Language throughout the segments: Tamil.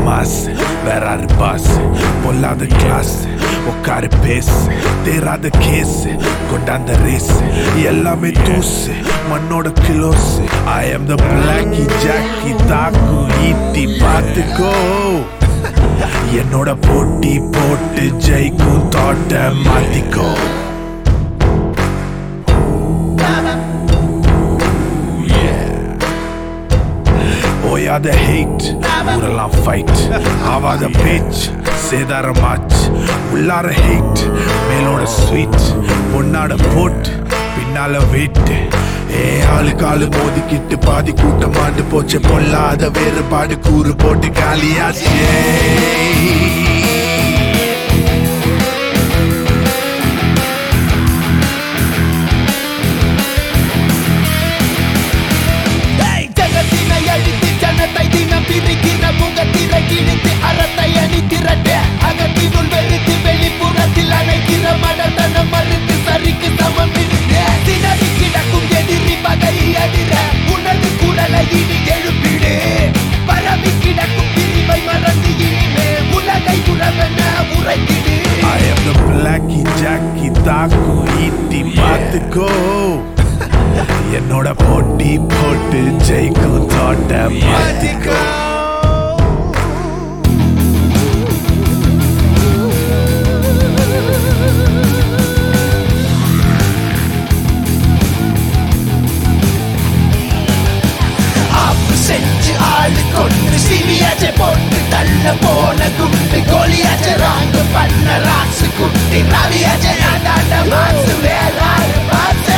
மாஸ் வேற ஆறு பாஸ் பொல்லாத கிளாஸ் உட்காரு பேசு தேராத கேஸ் கொண்டாந்த ரேஸ் எல்லாமே தூசு மண்ணோட close I am the blackie jackie தாக்கு ஈட்டி பார்த்துக்கோ என்னோட போட்டி போட்டு ஜெயிக்கும் தோட்ட மாத்திக்கோ ஓயாத ஹேட் ஊரெல்லாம் ஃபைட் ஆவாத பேச் சேதார மாச் உள்ளார ஹேட் மேலோட ஸ்வீட் பொன்னாட போட் பின்னால வெயிட் ஏ ஆளுக்கு ஆளு மோதிக்கிட்டு பாதி கூட்டம் மாண்டு போச்சு பொல்லாத வேறுபாடு கூறு போட்டு காலியாச்சே ஜகத்தினை அழித்து ஜனத்தை தினம் பிரிக்கிற முகத்திரை கிழித்து அறத்தை அணி திரட்டு அகத்தினுள் வெறுத்து வெளிப்புறத்தில் அணைக்கிற மனதனம் மறுத்து சரிக்கு சமம் பிடித்து திணறி கிடக்கும் எதிரி பகை அதிர உனது குடலை இனி எழுப்பிடு பரவி கிடக்கும் பிரிவை மறந்து இனிமே உலகை உறவென உரைத்திடு I am the blackie jackie தாக்கு ஈட்டி பார்த்துக்கோ என்னோட போட்டி போட்டு ஜெயிக்கும் தோட்ட மாத்திக்கோ ஆப்பு செஞ்சு ஆளு கொண்டு சிவியாச்ச போட்டு தள்ள போன குண்டு கோலியாச்ச ராங்கு பண்ண ராசு குட்டி ரவியாச்ச நாடாண்ட மாசு வேளாறு மாசு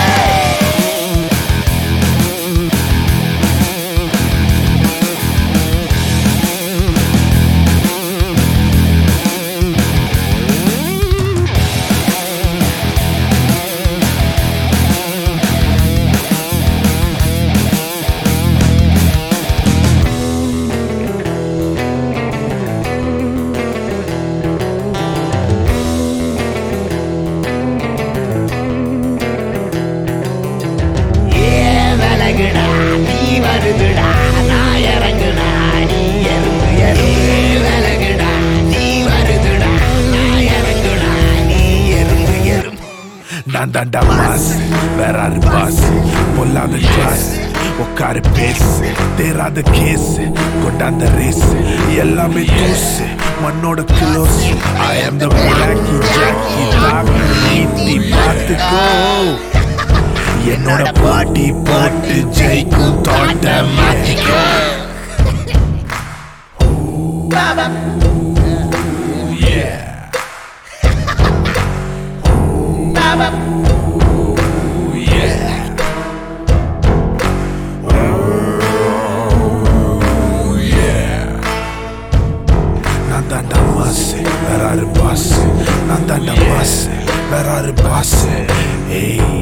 விலகுடா நீ வருதுடா நான் இறங்குடா நீ எறும்பு எறும்பு விலகுடா நீ வருதுடா நான் இறங்குடா நீ எறும்பு எறும்பு நான் தாண்டா மாஸ் வேற ஆறு பாஸ் பொல்லாத கிளாஸ் உட்காரு பேசு தேராத கேஸ் கொண்டாந்த ரேஸ் எல்லாமே தூசு மண்ணோட close I am the blackie jackie தாக்கு ஈட்டி பார்த்துக்கோ என்னோட போட்டி போட்டு ஜெயிக்கும் தோட்ட மாத்திக்கோ நான் தாண்டா மாசு வேற ஆறு பாஸ் நான் தாண்டா மாசு வேற ஆறு பாஸ் ஏய்